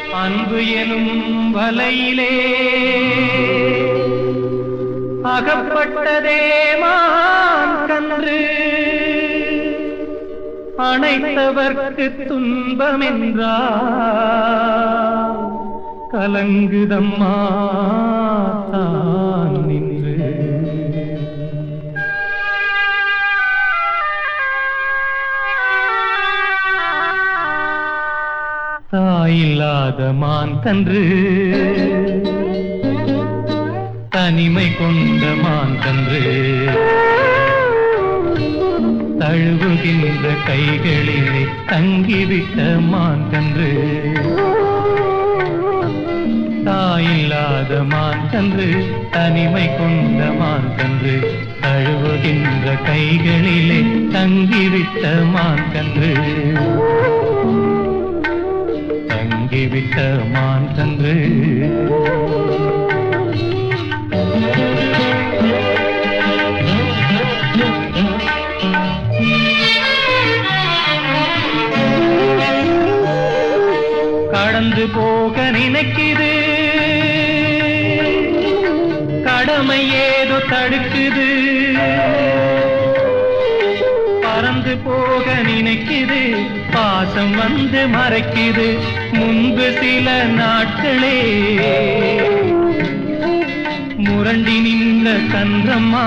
அன்பு எனும் வலையிலே அகப்பட்டதே மான் கன்று அனைத்தவர்க்கு துன்பமென்றா கலங்குதம்மா தான் நின்று தாயில்லாத மான் கன்று தனிமை கொண்ட மான் கன்று தழுவுகின்ற கைகளிலே தங்கிவிட்ட மான் கன்று தாயில்லாத மான் கன்று தனிமை கொண்ட மான் கன்று தழுவுகின்ற கைகளிலே தங்கிவிட்ட மான் கன்று தங்கிவிட்ட மான் கன்று கடந்து போக நினைக்குது கடமை ஏதோ தடுக்குது பறந்து போக நினைக்குது பாசம் வந்து மறைக்குது முன்பு சில நாட்களே முரண்டி நின்ற கன்றம்மா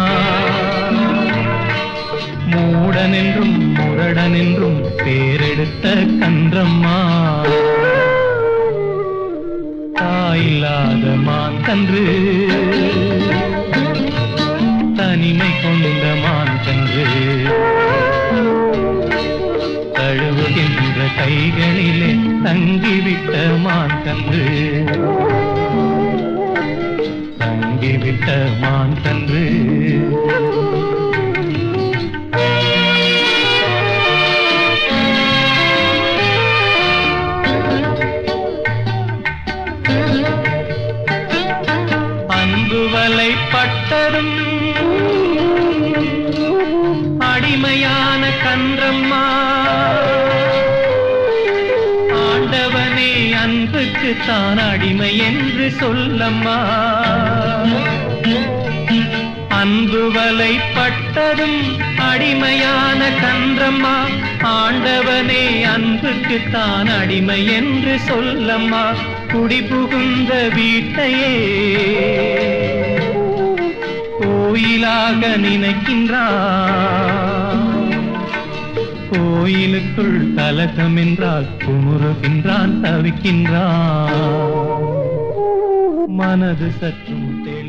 மூடனென்றும் முரடனென்றும் பேரெடுத்த கன்றம்மா தாயில்லாத மான் கன்று தனிமை கொண்ட மான் கன்று தழுவுகின்ற கைகளிலே தங்கிவிட்ட மான் கன்று தங்கிவிட்ட மான் கன்று அன்பு வலைப்பட்டதும் அடிமையான கன்றம்மா ஆண்டவனே அன்புக்கு தான் அடிமை என்று சொல்லம்மா அன்பு வலைப்பட்டதும் அடிமையான கன்றம்மா ஆண்டவனே அன்புக்கு தான் அடிமை என்று சொல்லம்மா குடி புகுந்த வீட்டையே கோயிலாக நினைக்கின்றான் கோயிலுக்குள் கலகம் என்றால் குமுறுகின்றான் தவிக்கின்றான் மனது சற்றும் தே